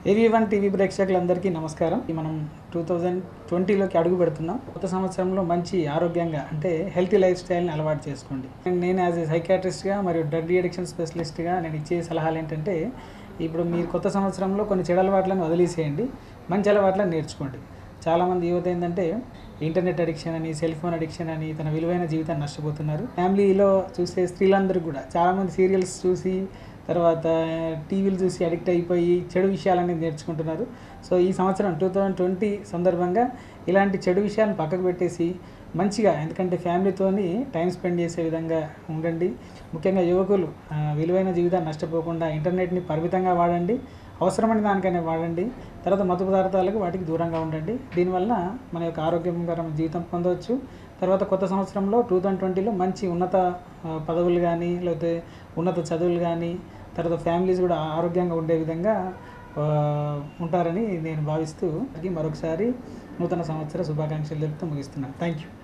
ఏవి one TV ప్రేక్షకులందరికీ నమస్కారం ఈ మనం టూ థౌజండ్ ట్వంటీలోకి అడుగు పెడుతున్నాం కొత్త సంవత్సరంలో మంచి ఆరోగ్యంగా అంటే హెల్తీ లైఫ్ స్టైల్ని అలవాటు చేసుకోండి నేను యాజ్ ఏ సైకాట్రిస్ట్గా మరియు డ్రగ్ అడిక్షన్ స్పెషలిస్ట్గా నేను ఇచ్చే సలహాలు ఏంటంటే ఇప్పుడు మీరు కొత్త సంవత్సరంలో కొన్ని చెడు అలవాట్లను వదిలేసేయండి మంచి అలవాట్లను నేర్చుకోండి చాలామంది యువత ఏంటంటే ఇంటర్నెట్ అడిక్షన్ అని సెల్ ఫోన్ అడిక్షన్ అని తన విలువైన జీవితాన్ని నష్టపోతున్నారు ఫ్యామిలీలో చూసే స్త్రీలందరూ కూడా చాలామంది సీరియల్స్ చూసి తర్వాత టీవీలు చూసి అడిక్ట్ అయిపోయి చెడు విషయాలన్నీ నేర్చుకుంటున్నారు సో ఈ సంవత్సరం టూ థౌజండ్ ట్వంటీ సందర్భంగా ఇలాంటి చెడు విషయాలను పక్కకు పెట్టేసి మంచిగా ఎందుకంటే ఫ్యామిలీతోని టైం స్పెండ్ చేసే విధంగా ఉండండి ముఖ్యంగా యువకులు ఆ, విలువైన జీవితాన్ని నష్టపోకుండా ఇంటర్నెట్ని పరిమితంగా వాడండి అవసరమైన దానికైనా వాడండి తర్వాత మత్తు పదార్థాలకు వాటికి దూరంగా ఉండండి దీనివల్ల మన యొక్క ఆరోగ్యకరమైన జీవితం పొందవచ్చు తర్వాత కొత్త సంవత్సరంలో టూ థౌజండ్ ట్వంటీలో మంచి ఉన్నత ఆ, పదవులు కానీ లేకపోతే ఉన్నత చదువులు కానీ తర్వాత ఫ్యామిలీస్ కూడా ఆరోగ్యంగా ఉండే విధంగా ఆ, ఉంటారని నేను భావిస్తూ మరొకసారి నూతన సంవత్సర శుభాకాంక్షలు తెలుపుతూ ముగిస్తున్నాను థ్యాంక్ యూ